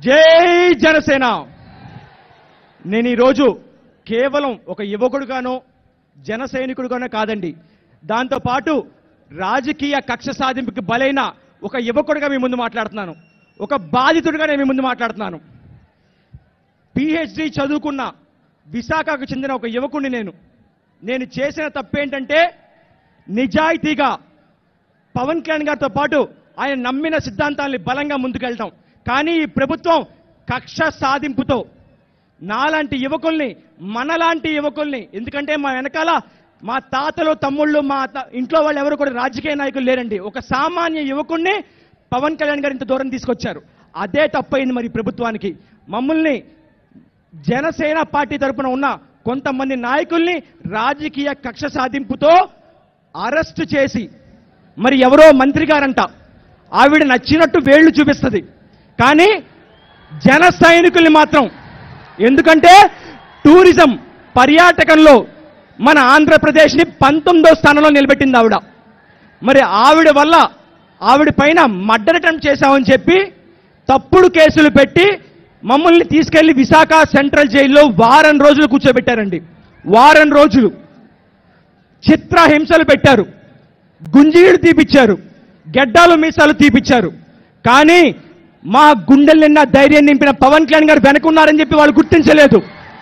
జై జనసేన నేను ఈరోజు కేవలం ఒక యువకుడుగానో జన సైనికుడుగానో కాదండి దాంతోపాటు రాజకీయ కక్ష సాధింపుకి బలైన ఒక యువకుడిగా మీ ముందు మాట్లాడుతున్నాను ఒక బాధితుడిగా నేను మీ ముందు మాట్లాడుతున్నాను పిహెచ్డి చదువుకున్న విశాఖకు చెందిన ఒక యువకుడిని నేను నేను చేసిన తప్పేంటంటే నిజాయితీగా పవన్ కళ్యాణ్ గారితో పాటు ఆయన నమ్మిన సిద్ధాంతాల్ని బలంగా ముందుకెళ్తాం కానీ ఈ ప్రభుత్వం కక్ష సాధింపుతో నాలాంటి యువకుల్ని మనలాంటి యువకుల్ని ఎందుకంటే మా వెనకాల మా తాతలు తమ్ముళ్ళు మా త- ఇంట్లో వాళ్ళు ఎవరు కూడా రాజకీయ నాయకులు లేరండి ఒక సామాన్య యువకుణ్ణి పవన్ కళ్యాణ్ గారు ఇంత దూరం తీసుకొచ్చారు అదే తప్పైంది మరి ప్రభుత్వానికి మమ్మల్ని జనసేన పార్టీ తరపున ఉన్న కొంతమంది నాయకుల్ని రాజకీయ కక్ష సాధింపుతో అరెస్ట్ చేసి మరి ఎవరో మంత్రి గారంట ఆవిడ నచ్చినట్టు వేళ్లు చూపిస్తుంది కానీ జన సైనికుల్ని మాత్రం ఎందుకంటే టూరిజం పర్యాటకంలో మన ఆంధ్రప్రదేశ్ని పంతొమ్మిదో స్థానంలో నిలబెట్టింది ఆవిడ మరి ఆవిడ వల్ల ఆవిడ పైన మర్డర్ అటెంప్ట్ చేశామని చెప్పి తప్పుడు కేసులు పెట్టి మమ్మల్ని తీసుకెళ్లి విశాఖ సెంట్రల్ జైల్లో వారం రోజులు కూర్చోబెట్టారండి వారం రోజులు చిత్రహింసలు పెట్టారు గుంజీడు తీపిచ్చారు గెడ్డాలు మీసాలు తీపిచ్చారు కానీ మా గుండెలు నిన్న ధైర్యం నింపిన పవన్ కళ్యాణ్ గారు వెనకున్నారని చెప్పి వాళ్ళు గుర్తించలేదు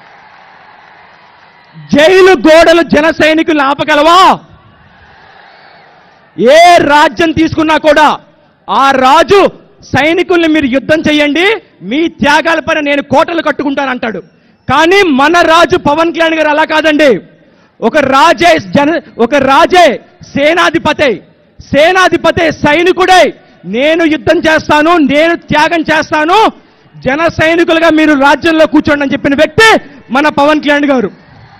జైలు గోడలు జన సైనికులను ఆపగలవా ఏ రాజ్యం తీసుకున్నా కూడా ఆ రాజు సైనికుల్ని మీరు యుద్ధం చేయండి మీ త్యాగాల పైన నేను కోటలు కట్టుకుంటానంటాడు కానీ మన రాజు పవన్ కళ్యాణ్ గారు అలా కాదండి ఒక రాజే జన ఒక రాజే సేనాధిపతే సేనాధిపతే సైనికుడై నేను యుద్ధం చేస్తాను నేను త్యాగం చేస్తాను జన సైనికులుగా మీరు రాజ్యంలో కూర్చోండి అని చెప్పిన వ్యక్తి మన పవన్ కళ్యాణ్ గారు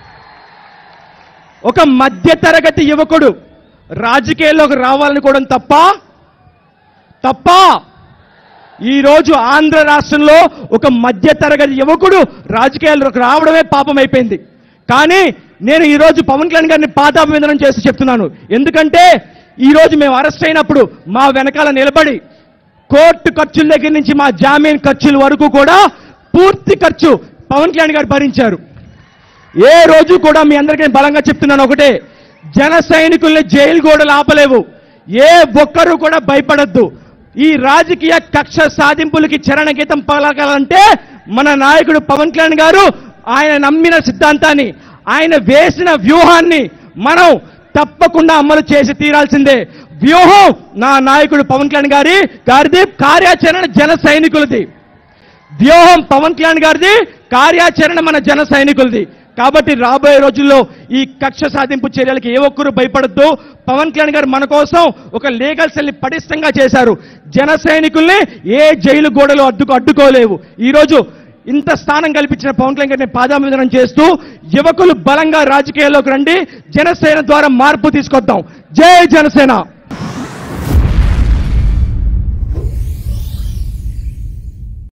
ఒక మధ్యతరగతి యువకుడు రాజకీయాల్లోకి రావాలనుకోవడం తప్ప తప్ప ఈరోజు ఆంధ్ర రాష్ట్రంలో ఒక మధ్యతరగతి యువకుడు రాజకీయాల్లోకి రావడమే పాపం అయిపోయింది కానీ నేను ఈరోజు పవన్ కళ్యాణ్ గారిని పాదాభివందనం చేసి చెప్తున్నాను ఎందుకంటే ఈరోజు మేము అరెస్ట్ అయినప్పుడు మా వెనకాల నిలబడి కోర్టు ఖర్చుల దగ్గర నుంచి మా జామీన్ ఖర్చుల వరకు కూడా పూర్తి ఖర్చు పవన్ కళ్యాణ్ గారు భరించారు ఏ రోజు కూడా మీ అందరికీ నేను బలంగా చెప్తున్నాను ఒకటే జన సైనికుల్ని జైలు గోడలు ఆపలేవు ఏ ఒక్కరూ కూడా భయపడద్దు ఈ రాజకీయ కక్ష సాధింపులకి చరణ గీతం పలకాలంటే మన నాయకుడు పవన్ కళ్యాణ్ గారు ఆయన నమ్మిన సిద్ధాంతాన్ని ఆయన వేసిన వ్యూహాన్ని మనం తప్పకుండా అమలు చేసి తీరాల్సిందే వ్యూహం నా నాయకుడు పవన్ కళ్యాణ్ గారి గారిది కార్యాచరణ జన సైనికులది వ్యూహం పవన్ కళ్యాణ్ గారిది కార్యాచరణ మన జన సైనికులది కాబట్టి రాబోయే రోజుల్లో ఈ కక్ష సాధింపు చర్యలకి ఏ ఒక్కరు భయపడద్దు పవన్ కళ్యాణ్ గారు మన కోసం ఒక లీగల్ సెల్ని పటిష్టంగా చేశారు జన సైనికుల్ని ఏ జైలు గోడలు అడ్డుకు అడ్డుకోలేవు ఈరోజు ఇంత స్థానం కల్పించిన పవన్ కళ్యాణ్ గారిని పాదాభివందనం చేస్తూ యువకులు బలంగా రాజకీయాల్లోకి రండి జనసేన ద్వారా మార్పు తీసుకొద్దాం జై జనసేన